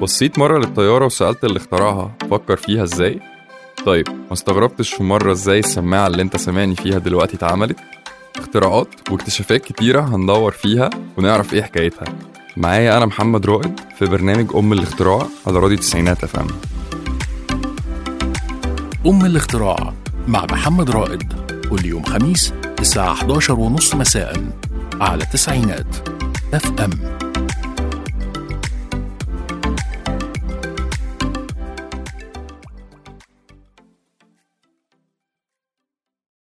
بصيت مرة للطيارة وسألت اللي اخترعها فكر فيها ازاي؟ طيب ما استغربتش في مرة ازاي السماعة اللي انت سامعني فيها دلوقتي اتعملت؟ اختراعات واكتشافات كتيرة هندور فيها ونعرف ايه حكايتها معايا أنا محمد رائد في برنامج أم الاختراع على راديو تسعينات أفهم أم الاختراع مع محمد رائد كل يوم خميس الساعة 11 ونص مساء على تسعينات اف ام